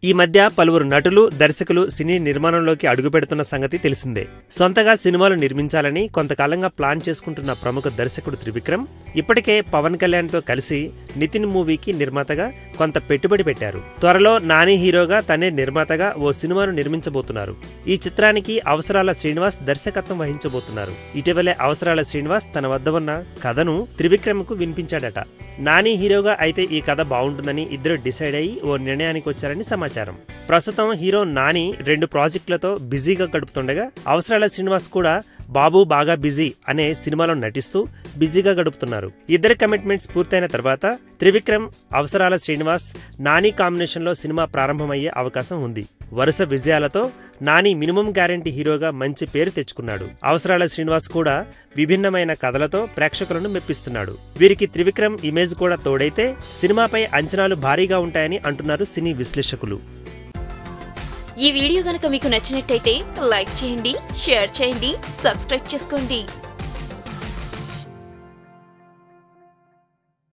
ఈ మధ్య పలువురు నటులు దర్శకులు సినీ నిర్మాణంలోకి అడుగుపెడుతున్న సంగతి తెలిసిందే సొంతగా సినిమాలు నిర్మించాలని కొంతకాలంగా ప్లాన్ చేసుకుంటున్న ప్రముఖ దర్శకుడు త్రివిక్రమ్ ఇప్పటికే పవన్ కళ్యాణ్తో కలిసి నితిన్ మూవీకి నిర్మాతగా కొంత పెట్టుబడి పెట్టారు త్వరలో నాని హీరోగా తనే నిర్మాతగా ఓ సినిమాను నిర్మించబోతున్నారు ఈ చిత్రానికి అవసరాల శ్రీనివాస్ దర్శకత్వం వహించబోతున్నారు ఇటీవలే అవసరాల శ్రీనివాస్ తన వద్ద ఉన్న కథను త్రివిక్రమ్కు వినిపించాడట నాని హీరోగా అయితే ఈ కథ బాగుంటుందని ఇద్దరు డిసైడ్ అయ్యి ఓ నిర్ణయానికి వచ్చారని సమాచారం ప్రస్తుతం హీరో నాని రెండు ప్రాజెక్టులతో బిజీగా గడుపుతుండగా అవసరాల శ్రీనివాస్ కూడా బాబు బాగా బిజీ అనే సినిమాలో నటిస్తూ బిజీగా గడుపుతున్నారు ఇద్దరి కమిట్మెంట్స్ పూర్తయిన తర్వాత త్రివిక్రమ్ అవసరాల శ్రీనివాస్ నాని కాంబినేషన్లో సినిమా ప్రారంభమయ్యే అవకాశం ఉంది వరుస విజయాలతో నాని మినిమం గ్యారంటీ హీరోగా మంచి పేరు తెచ్చుకున్నాడు అవసరాల శ్రీనివాస్ కూడా విభిన్నమైన కథలతో ప్రేక్షకులను మెప్పిస్తున్నాడు వీరికి త్రివిక్రమ్ ఇమేజ్ కూడా తోడైతే సినిమాపై అంచనాలు భారీగా ఉంటాయని అంటున్నారు సినీ విశ్లేషకులు ఈ వీడియో గనక మీకు నచ్చినట్టయితే లైక్ చేయండి షేర్ చేయండి సబ్స్క్రైబ్ చేసుకోండి